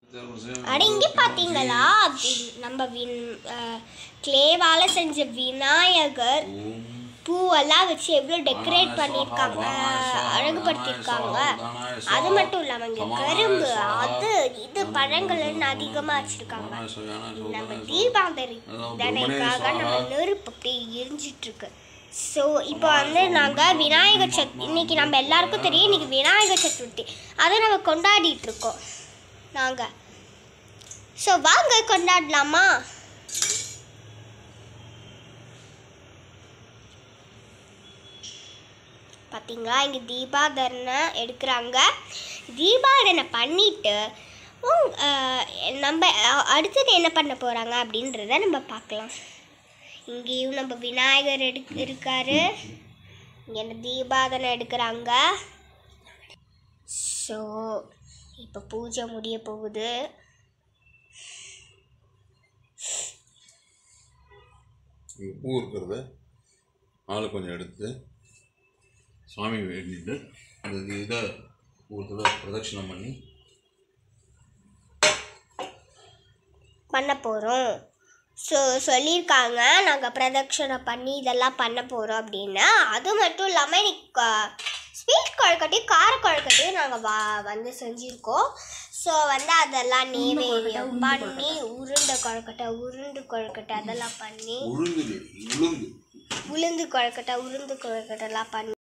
அட இங்கே பார்த்தீங்களா வி- நம்ம வின் கிளேவால செஞ்ச விநாயகர் பூவெல்லாம் வச்சு எவ்வளோ டெக்கரேட் பண்ணியிருக்காங்க அழகுபடுத்தியிருக்காங்க அது மட்டும் இல்லாமல் இங்கே கரும்பு அது இது பழங்கள்னு அதிகமாக வச்சுருக்காங்க நம்ம தீபாவளிக்காக நம்ம நெருப்பு அப்படியே எரிஞ்சிட்டு இருக்கு ஸோ இப்போ வந்து நாங்கள் விநாயகர் சதுர்த்தி இன்னைக்கு நம்ம எல்லாருக்கும் தெரியும் இன்னைக்கு விநாயகர் சதுர்த்தி அதை நம்ம கொண்டாடிட்டு இருக்கோம் நாங்கள் ஸோ வாங்க கொண்டாடலாமா பார்த்தீங்களா இங்கே தீபாதரனை எடுக்கிறாங்க தீபாதரனை பண்ணிட்டு உங்- அஹ், நம்ம அஹ், அடுத்தது என்ன பண்ண போகிறாங்க அப்படின்றத நம்ம பார்க்கலாம் இங்கேயும் நம்ம விநாயகர் எடு இருக்காரு இங்கே தீபாதனை எடுக்கிறாங்க ஸோ இப்போ பூஜை முடிய போகுது இங்கே பூ இருக்கிறத ஆள் கொஞ்சம் எடுத்து சாமி வேண்டிட்டு அந்த இதை ஒருத்தர பிரதட்சணம் பண்ணி பண்ண போகிறோம் ஸோ சொல்லியிருக்காங்க நாங்கள் பிரதட்சணை பண்ணி இதெல்லாம் பண்ண போகிறோம் அப்படின்னு அது மட்டும் இல்லாமல் இன்னைக்கு ஸ்வீட் கொழுக்கட்டையும் கார கொழுக்கட்டையும் நாங்கள் வா வந்து செஞ்சுருக்கோம் ஸோ வந்து அதெல்லாம் நேவேரியம் பண்ணி உருண்டை கொழுக்கட்டை உருண்டு கொழுக்கட்டை அதெல்லாம் பண்ணி உளுந்து உளுந்து உளுந்து கொழுக்கட்டை உளுந்து கொழுக்கட்டைலாம் பண்ணி